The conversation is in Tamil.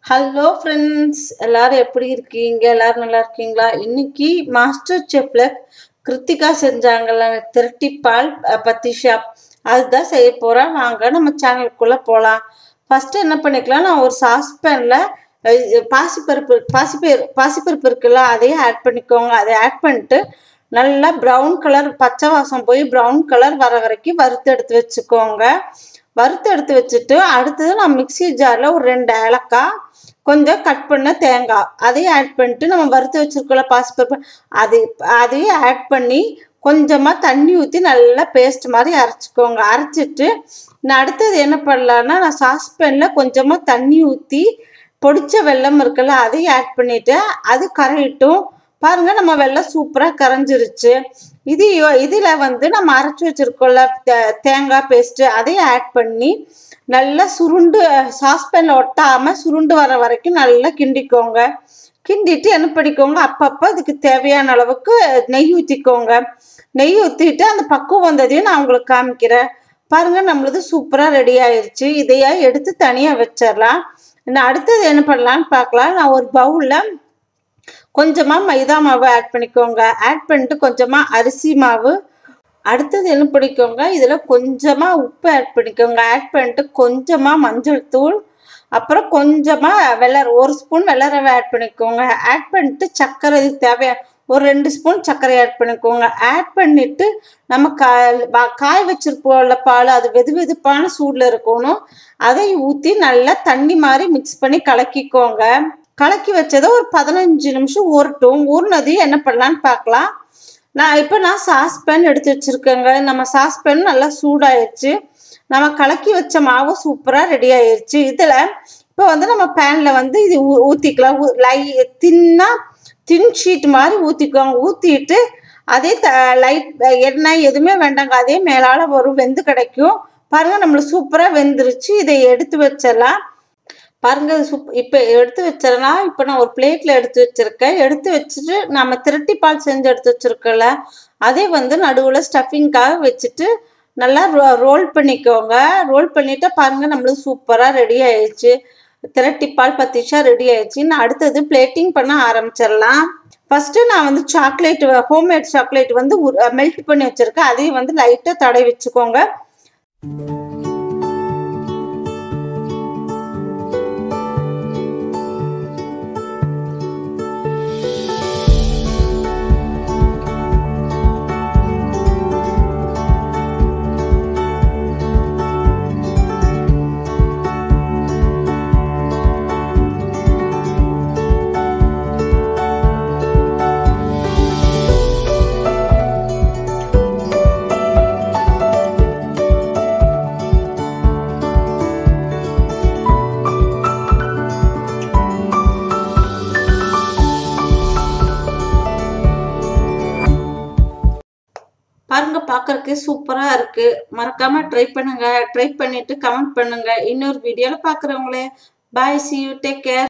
ஹலோ ஃப்ரெண்ட்ஸ் எல்லாரும் எப்படி இருக்கீங்க எல்லாரும் நல்லா இருக்கீங்களா இன்னைக்கு மாஸ்டர் செஃப்ல கிருத்திகா செஞ்சாங்கல்ல திரட்டிப்பால் அஹ், பத்திஷா அதுதான் செய்ய போறேன் வாங்க நம்ம சேனலுக்குள்ள போகலாம் ஃபர்ஸ்ட் என்ன பண்ணிக்கலாம் நான் ஒரு சாஸ்பேனில் பாசிப்பருப்பு பாசிப்பயிறு பாசிப்பருப்பு இருக்குல்ல அதையும் ஆட் பண்ணிக்கோங்க அதை ஆட் பண்ணிட்டு நல்லா ப்ரௌன் கலர் பச்சை வாசம் போய் ப்ரௌன் கலர் வர வரைக்கும் வறுத்து எடுத்து வச்சுக்கோங்க வறுத்து எடுத்து வச்சுட்டு அடுத்தது நான் மிக்ஸி ஜாரில் ஒரு ரெண்டு ஏலக்காய் கொஞ்சம் கட் பண்ண தேங்காய் அதையும் ஆட் பண்ணிட்டு நம்ம வறுத்து வச்சிருக்கோம்ல பாசிப்பருப்பு அது அதையும் ஆட் பண்ணி கொஞ்சமாக தண்ணி ஊற்றி நல்லா பேஸ்ட் மாதிரி அரைச்சிக்கோங்க அரைச்சிட்டு நான் அடுத்தது என்ன பண்ணலான்னா நான் சாஸ்பேனில் கொஞ்சமாக தண்ணி ஊற்றி பொடிச்ச வெல்லம் இருக்குல்ல அதையும் ஆட் பண்ணிட்டேன் அது கரையிட்டும் பாருங்க நம்ம வெள்ளம் சூப்பராக கரைஞ்சிருச்சு இது இதில் வந்து நம்ம அரைச்சி வச்சிருக்கோம்ல தே- தேங்காய் பேஸ்ட்டு அதையும் ஆட் பண்ணி நல்லா சுருண்டு சாஸ்பேனில் ஒட்டாமல் சுருண்டு வர வரைக்கும் நல்லா கிண்டிக்கோங்க கிண்டிட்டு என்ன பண்ணிக்கோங்க அப்பப்போ அதுக்கு தேவையான அளவுக்கு நெய் ஊற்றிக்கோங்க நெய் ஊற்றிட்டு அந்த பக்குவம் வந்ததையும் நான் உங்களுக்கு காமிக்கிறேன் பாருங்க நம்மளது சூப்பராக ரெடி ஆயிருச்சு இதையே எடுத்து தனியாக வச்சிடலாம் நான் அடுத்தது என்ன பண்ணலான்னு பார்க்கலாம் நான் ஒரு பவுலில் கொஞ்சமாக மைதா மாவு ஆட் பண்ணிக்கோங்க ஆட் பண்ணிட்டு கொஞ்சமாக அரிசி மாவு அடுத்தது என்ன பண்ணிக்கோங்க இதில் கொஞ்சமாக உப்பு ஆட் பண்ணிக்கோங்க ஆட் பண்ணிட்டு கொஞ்சமாக மஞ்சள் தூள் அப்புறம் கொஞ்சமாக வெள்ளை ஒரு ஸ்பூன் வெள்ளை ரவை ஆட் பண்ணிக்கோங்க ஆட் பண்ணிட்டு சர்க்கரை இதுக்கு தேவையா ஒரு ரெண்டு ஸ்பூன் சர்க்கரை ஆட் பண்ணிக்கோங்க ஆட் பண்ணிட்டு நம்ம கா வா- காய வச்சிருப்போம்ல பால் அது வெது வெதுப்பான சூடில் இருக்கணும் அதை ஊற்றி நல்லா தண்ணி மாதிரி மிக்ஸ் பண்ணி கலக்கிக்கோங்க கலக்கி வச்சதை ஒரு பதினஞ்சு நிமிஷம் ஊறட்டும் ஊறினதையும் என்ன பண்ணலான்னு பார்க்கலாம் நான் இப்போ நான் சாஸ்பேன் எடுத்து வச்சுருக்கேங்க நம்ம சாஸ்பேன் நல்லா சூடாயிருச்சு நம்ம கலக்கி வச்ச மாவு சூப்பராக ரெடி ஆயிருச்சு இதில் இப்போ வந்து நம்ம பேனில் வந்து இது ஊ ஊற்றிக்கலாம் லை தின்னா தின் ஷீட் மாதிரி ஊற்றிக்கோங்க ஊற்றிட்டு அதே த லைட் எண்ணெய் எதுவுமே வேண்டாங்க அதே மேலால் வரும் வெந்து கிடைக்கும் பாருங்கள் நம்மளுக்கு சூப்பராக வெந்துருச்சு இதை எடுத்து வச்சிடலாம் பாருங்க இது சூப் இப்போ எடுத்து வச்சிடலாம் இப்போ நான் ஒரு பிளேட்டில் எடுத்து வச்சிருக்கேன் எடுத்து வச்சுட்டு நம்ம திரட்டி பால் செஞ்சு எடுத்து வச்சிருக்கோம்ல அதே வந்து நடுவில் ஸ்டஃபிங்காக வச்சுட்டு நல்லா ரோ ரோல் பண்ணிக்கோங்க ரோல் பண்ணிட்டு பாருங்க நம்மளுக்கு சூப்பராக ரெடி ஆயிடுச்சு திரட்டி பால் பத்திஷா ரெடி ஆயிடுச்சு நான் அடுத்தது பிளேட்டிங் பண்ண ஆரம்பிச்சிடலாம் ஃபர்ஸ்ட் நான் வந்து சாக்லேட் ஹோம்மேட் சாக்லேட் வந்து மெல்ட் பண்ணி வச்சிருக்கேன் அதையும் வந்து லைட்டாக தடவி வச்சுக்கோங்க பாருங்க பார்க்கறதுக்கு சூப்பராக இருக்கு மறக்காம ட்ரை பண்ணுங்க ட்ரை பண்ணிட்டு கமெண்ட் பண்ணுங்க இன்னொரு வீடியோவில் பார்க்குறவங்களே bye see you take care